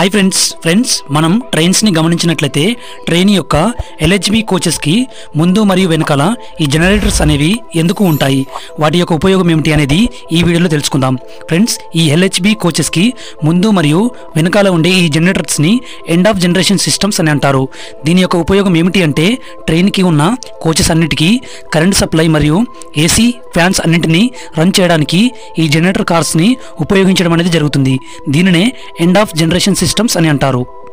hi friends friends మనం ట్రైన్స్ని గమనించినట్లయితే train యొక్క ఎల్హెచ్బి కోచెస్కి ముందు మరియు వెనకాల ఈ జనరేటర్స్ అనేవి ఎందుకు ఉంటాయి వాటి యొక్క ఉపయోగం ఏమిటి అనేది ఈ వీడియోలో తెలుసుకుందాం ఫ్రెండ్స్ ఈ ఎల్హెచ్బి కోచెస్కి ముందు మరియు వెనకాల ఉండే ఈ జనరేటర్స్ని ఎండ్ ఆఫ్ జనరేషన్ సిస్టమ్స్ అని అంటారు దీని యొక్క ఉపయోగం ఏమిటి అంటే ట్రైన్కి ఉన్న కోచెస్ అన్నిటికీ కరెంట్ సప్లై మరియు ఏసీ ఫ్యాన్స్ అన్నింటినీ రన్ చేయడానికి ఈ జనరేటర్ కార్స్ని ఉపయోగించడం అనేది జరుగుతుంది దీనినే ఎండ్ ఆఫ్ జనరేషన్ సిస్టమ్స్ అని అంటారు